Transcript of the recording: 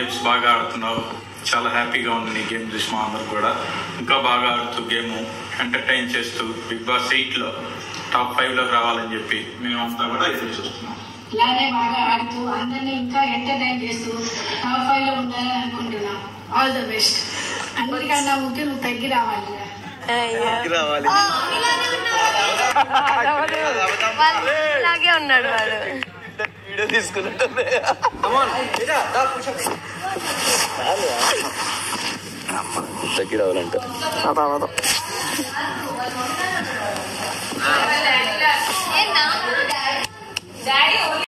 games బాగా ఆడుతున్నావు చాలా హ్యాపీగా ఉంది నీ గేమ్ చూసి మా అందరు కూడా ఇంకా బాగా ఆడుతూ గేమ్ ఎంటర్టైన్ చేస్తూ బిగ్ బాస్ ఎయిట్ లో టాప్ ఫైవ్ లోకి రావాలని చెప్పి మేమంతా కూడా ఎదురు చూస్తున్నాం ఇలానే బాగా ఆడుతూ అందరినీ ఇంకా ఎంటర్టైన్ చేస్తూ టాప్ ఫైవ్ లో ఉండాలని అనుకుంటున్నాం ఆల్ ద బెస్ట్ అన్నిటికన్నా ముఖ్యం నువ్వు తగ్గి రావాలి రావాలి వాళ్ళు ఇలాగే ఉన్నాడు వాడు వీడియో తీసుకున్నట్టుంది తగ్గి రావాలంట ఏ నా